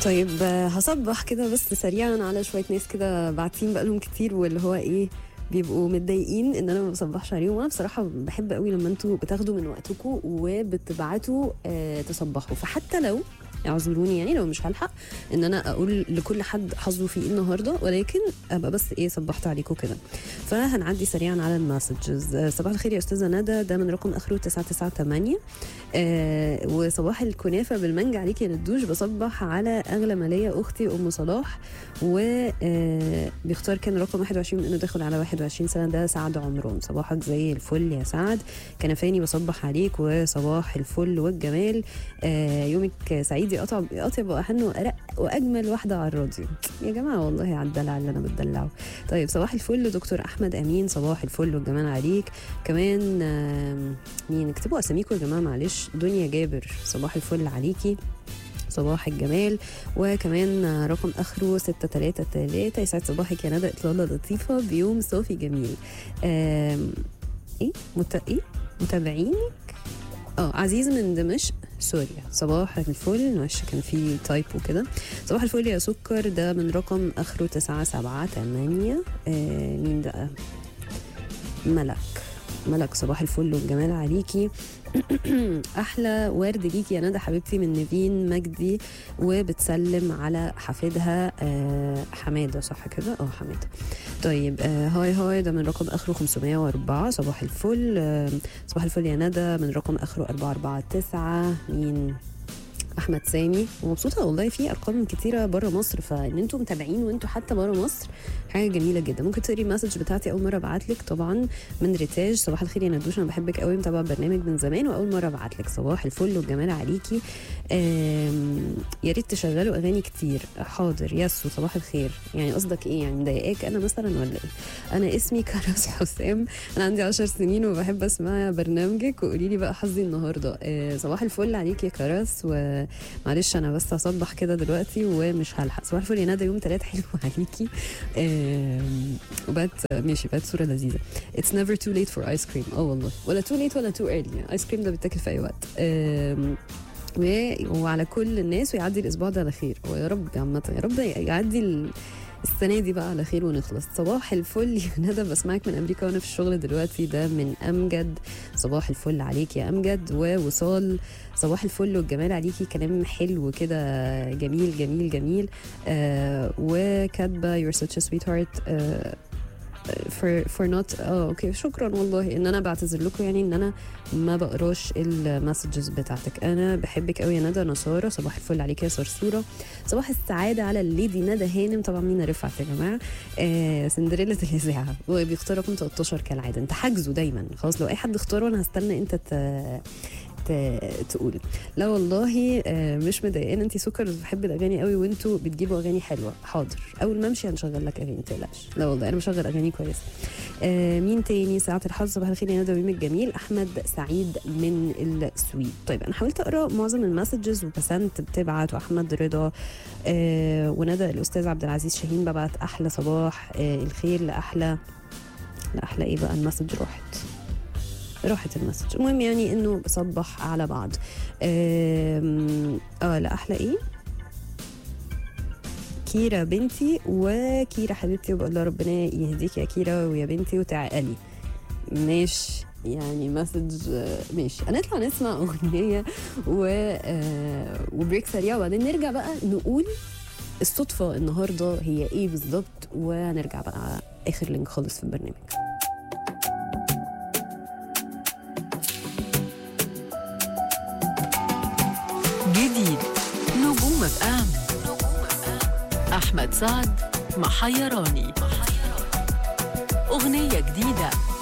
طيب آه، هصبح كده بس سريعا على شويه ناس كده باعتين بقالهم كتير واللي هو ايه بيبقوا متضايقين ان انا ما بصبحش عليهم وانا بصراحه بحب قوي لما انتوا بتاخدوا من وقتكم وبتبعتوا آه تصبحوا فحتى لو اعذروني يعني لو مش هلحق ان انا اقول لكل حد حظه فيه إيه النهارده ولكن ابقى بس ايه صبحت عليكم كده فهنعدي سريعا على المسجز آه، صباح الخير يا استاذه ندى ده من رقم اخره 998 آه وصباح الكنافه بالمانجا عليك يا ندوش بصبح على اغلى ماليه اختي ام صلاح وبيختار كان رقم 21 انه داخل على 21 سنه ده سعد عمران صباحك زي الفل يا سعد كنفاني بصبح عليك وصباح الفل والجمال آه يومك سعيد يا اطيب اطيب واحن وارق واجمل واحده على الراديو يا جماعه والله على الدلع اللي انا بتدلعه طيب صباح الفل دكتور احمد امين صباح الفل والجمال عليك كمان آم، مين اكتبوا اساميكم يا جماعه معلش دنيا جابر صباح الفل عليكي صباح الجمال وكمان رقم اخره 633 يسعد صباحك يا ندى اطلاله لطيفه بيوم صافي جميل آم، ايه مت... ايه متابعينك اه عزيز من دمشق سوريا صباح الفل معلش كان في تايبو كده صباح الفل يا سكر ده من رقم اخره 978 آه مين ده ملك ملك صباح الفل والجمال عليكي احلى ورد ليكي يا ندى حبيبتي من نيفين مجدي وبتسلم على حفيدها آه حماده صح كده اه حماده طيب آه هاي هاي ده من رقم اخره 504 صباح الفل آه صباح الفل يا ندى من رقم اخره 449 مين احمد سامي ومبسوطه والله في ارقام كتيره بره مصر فان انتم متابعين وانتم حتى بره مصر حاجه جميله جدا ممكن تقري المسج بتاعتي اول مره ابعت لك طبعا من ريتاج صباح الخير يا ندوش انا بحبك قوي متابعه برنامج من زمان واول مره ابعت لك صباح الفل والجمال عليكي آم، يا ريت تشغلوا اغاني كتير حاضر ياسو صباح الخير يعني قصدك ايه يعني مضايقاك انا مثلا ولا ايه انا اسمي كرس حسام انا عندي 10 سنين وبحب اسمع برنامجك وقولي لي بقى حظي النهارده آه، صباح الفل عليك يا كرس ومعلش انا بس هصبح كده دلوقتي ومش هلحق صباح الفل يا ندى يوم تلات حلو عليكي آم، وبقت ماشي بقت صوره لذيذه It's never too late for ice cream اه والله ولا too late ولا too early ايس كريم ده بيتاكل في اي وقت آم، و- وعلى كل الناس ويعدي الاسبوع ده على خير ويا رب عامه يا رب يعدي ال- السنه دي بقى على خير ونخلص صباح الفل يا ندى بسمعك من امريكا وانا في الشغل دلوقتي ده من امجد صباح الفل عليك يا امجد ووصال صباح الفل والجمال عليكي كلام حلو كده جميل جميل جميل آه وكاتبه you're such a sweetheart آه for for not اه اوكي شكرا والله ان انا بعتذر لكم يعني ان انا ما بقراش المسجز بتاعتك انا بحبك قوي يا ندى نصاره صباح الفل عليك يا صرصوره صباح السعاده على الليدي ندى هانم طبعا مين رفعت يا جماعه آه سندريلا الاذاعه وبيختار رقم 13 كالعاده انت حاجزه دايما خلاص لو اي حد اختاره انا هستنى انت ت... ت- تقول لا والله آه، مش مضايقانه انت سكر بحب الاغاني قوي وانتوا بتجيبوا اغاني حلوه حاضر اول ما امشي هنشغل لك اغاني تقلقش لا والله انا بشغل اغاني كويسه آه مين تاني ساعة الحظ صباح الخير يا ندى ويومك جميل احمد سعيد من السويد طيب انا حاولت اقرا معظم المسجز وبسنت بتبعت واحمد رضا آه وندى الاستاذ عبد العزيز شاهين ببعت احلى صباح آه الخير لاحلى لاحلى ايه بقى المسج راحت راحت المسج المهم يعني انه بصبح على بعض آم، اه لا احلى ايه كيرا بنتي وكيرا حبيبتي وبقول لها ربنا يهديك يا كيرا ويا بنتي وتعقلي ماشي يعني مسج آه، ماشي هنطلع نسمع اغنيه و آه، وبريك سريع وبعدين نرجع بقى نقول الصدفه النهارده هي ايه بالظبط وهنرجع بقى اخر لينك خالص في البرنامج جديد نجوم اف ام احمد سعد محيراني اغنيه جديده